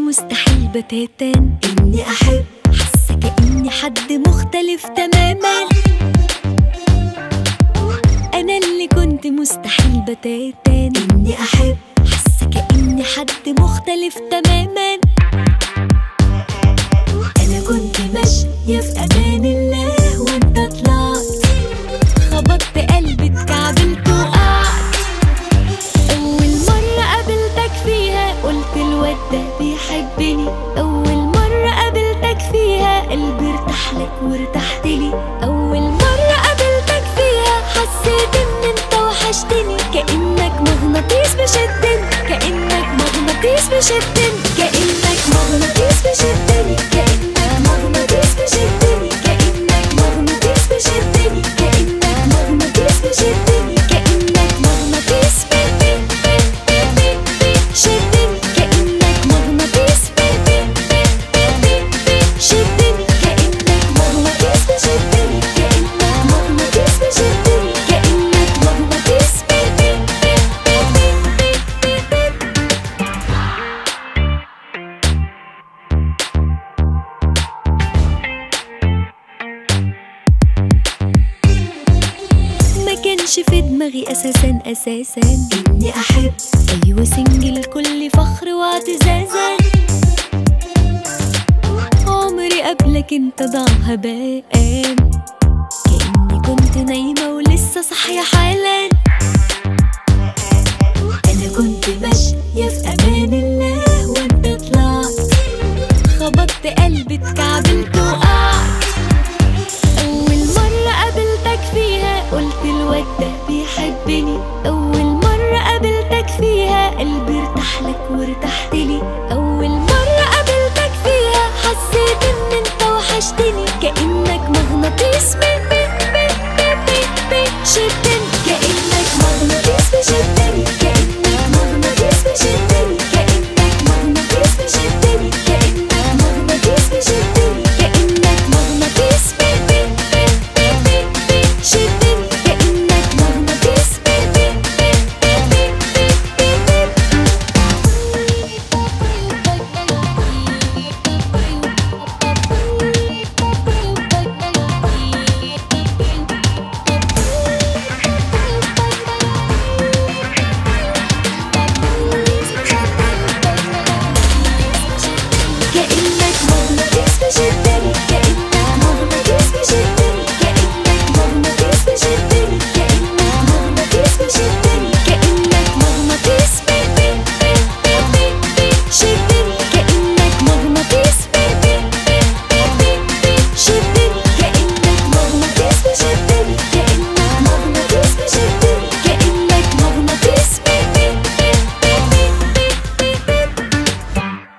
مستحيل بتاتا إني أحب حاسة كأني حد مختلف تماما أنا اللي كنت مستحيل بتاتا إني أحب حاسة كأني حد مختلف تماما أنا كنت ماشية في أمان الله وأنت طلعت خبطت قلبي اتكعبلت وقعت أول مرة قابلتك فيها قلت الواد ده بيحبني أول مرة قابلتك فيها قلبي ارتاح لك وارتحت لي أول مرة قابلتك فيها حسيت إن أنت وحشتني كأنك مغناطيس بيشدني كأنك مغناطيس بيشدني كأنك مغناطيس بيشدني كأنك مغناطيس بيشدني كأنك مغناطيس بيشدني كأنك مغناطيس بيشدني كأنك مغناطيس بي بي بي بي بي بي شدني كأنك مغناطيس بي بي بي بي بي بي شدني كأنك مغناطيس بيشدني كأنك مغناطيس بيشدني كأنك مغناطيس بي بي بي بي بي بي بي ما كانش في دماغي اساسا اساسا إني أحب ايوه سنجل كل فخر واعتزازا عمري قبلك انت ضاع هباء كاني كنت نايمه ولسه صاحيه حالا أنا كنت ماشية في أمان الله وأنت طلعت خبطت قلبي اتكعبلت وقعت اول مره قابلتك فيها قلت الواد ده بيحبني اول